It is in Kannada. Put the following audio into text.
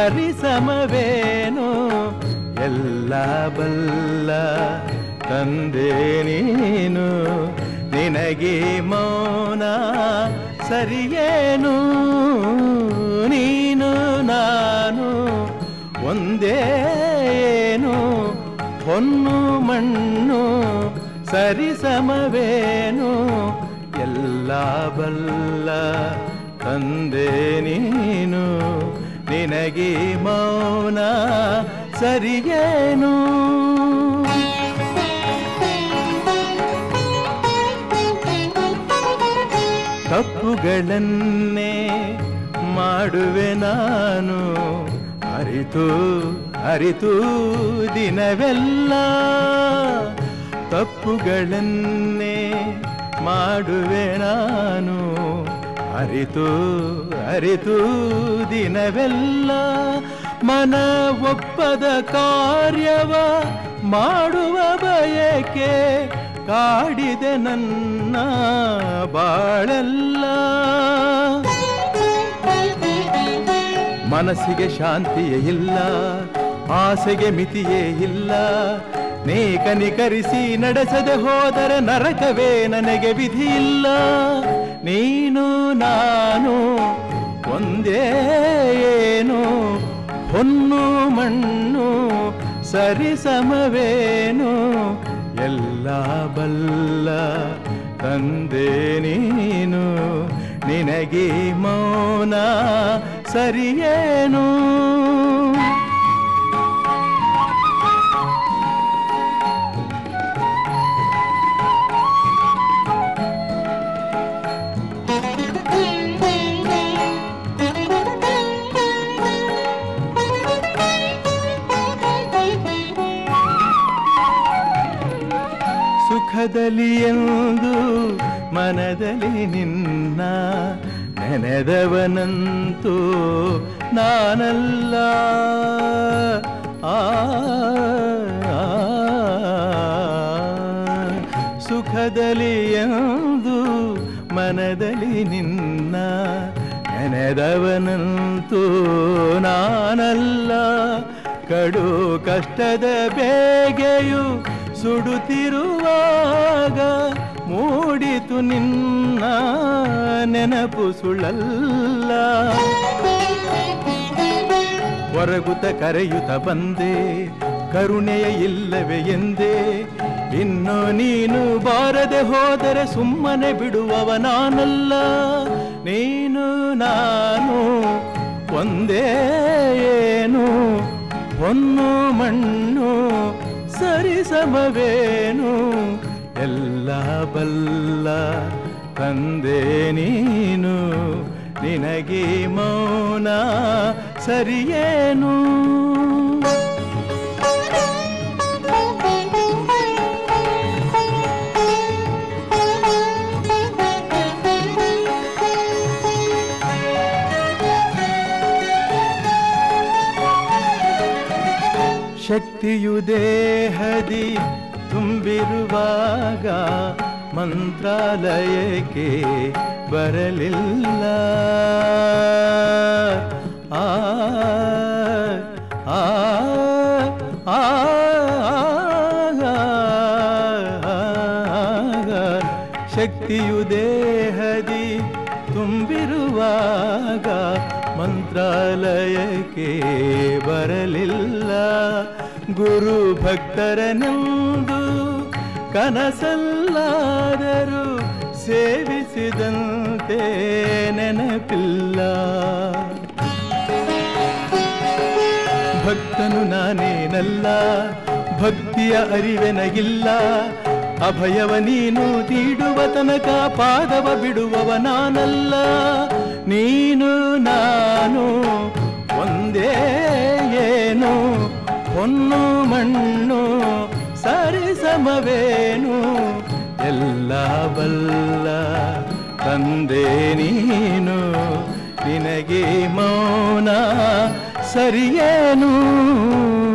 ಸರಿಸಮವೇನು ಎಲ್ಲ ಬಲ್ಲ ತಂದೆ ನೀನು ನಿನಗೆ ಮೌನ ಸರಿಯೇನು ನೀನು ನಾನು ಒಂದೇನು ಹೊನ್ನು ಮಣ್ಣು ಸರಿಸಮವೇನು ಎಲ್ಲ ಬಲ್ಲ ತಂದೆ ನೀನು ನಿನಗೆ ಮೌನ ಸರಿಯೇನು ತಪ್ಪುಗಳನ್ನೇ ಮಾಡುವೆ ನಾನು ಅರಿತು ಅರಿತು ದಿನವೆಲ್ಲ ತಪ್ಪುಗಳನ್ನೇ ಮಾಡುವೆ ನಾನು ಅರಿತು ಅರಿತು ದಿನವೆಲ್ಲ ಮನ ಒಪ್ಪದ ಕಾರ್ಯವ ಮಾಡುವ ಬಯಕೆ ಕಾಡಿದೆ ನನ್ನ ಬಾಳೆಲ್ಲ ಮನಸ್ಸಿಗೆ ಶಾಂತಿಯೇ ಇಲ್ಲ ಆಸೆಗೆ ಮಿತಿಯೇ ಇಲ್ಲ ನೀ ಕನಿಕರಿಸಿ ನಡೆಸದೆ ಹೋದರೆ ನರಕವೇ ನನಗೆ ವಿಧಿ ಇಲ್ಲ ನೀನು ನಾನು ಒಂದೇ ಏನು ಹೊನ್ನು ಮಣ್ಣು ಸರಿಸಮವೇನು ಎಲ್ಲ ಬಲ್ಲ ತಂದೆ ನೀನು ನಿನಗೆ ಮೌನ ಸರಿಯೇನು ಸುಖದಲ್ಲಿ ಎಂದು ಮನದಲ್ಲಿ ನಿನ್ನ ನೆನೆದವನಂತೂ ನಾನಲ್ಲ ಆ ಆ, ಸುಖದಲ್ಲಿ ಎಂದು ಮನದಲ್ಲಿ ನಿನ್ನ ನೆನೆದವನಂತೂ ನಾನಲ್ಲ ಕಡು ಕಷ್ಟದ ಬೇಗೆಯು ಸುಡುತ್ತಿರುವಾಗ ಮೂಡಿತು ನಿನ್ನ ನೆನಪು ಸುಳ್ಳಲ್ಲ ಹೊರಗುತ್ತ ಕರೆಯುತ್ತ ಬಂದೆ ಕರುಣೆಯ ಇಲ್ಲವೇ ಎಂದೇ ಇನ್ನು ನೀನು ಬಾರದೆ ಹೋದರೆ ಸುಮ್ಮನೆ ಬಿಡುವವ ನಾನಲ್ಲ ನೀನು ನಾನು ಒಂದೇ ಏನು ಹೊನ್ನು ಮಣ್ಣು ಸರಿಸಮವೇನು ಎಲ್ಲ ಬಲ್ಲ ತಂದೆ ನೀನು ನಿನಗೆ ಮೌನ ಸರಿಯೇನು ಶಕ್ತಿಯು ದೇಹದಿ ತುಂಬಿರುವಾಗ ಮಂತ್ರಾಲಯಕ್ಕೆ ಬರಲಿಲ್ಲ ಆ ಆ ಆ ಶಕ್ತಿಯು ದೇಹದಿ ತುಂಬಿರುವಾಗ ಮಂತ್ರಾಲಯಕ್ಕೆ ಬರಲಿಲ್ಲ ಗುರು ಭಕ್ತರನೆಂದು ಕನಸಲ್ಲಾದರೂ ಸೇವಿಸಿದಂತೆ ನೆನಪಿಲ್ಲ ಭಕ್ತನು ನಾನೇನಲ್ಲ ಭಕ್ತಿಯ ಅರಿವೆನಗಿಲ್ಲ ಅಭಯವ ನೀನು ನೀಡುವ ತನಕ ಪಾದವ ಬಿಡುವವ ನಾನಲ್ಲ ನೀನು ನಾನು ಒಂದೇ ಏನು ಹೊನ್ನು ಮಣ್ಣು ಸರಿಸಮವೇನು ಎಲ್ಲ ಬಲ್ಲ ತಂದೆ ನೀನು ನಿನಗೆ ಮೌನ ಸರಿಯೇನು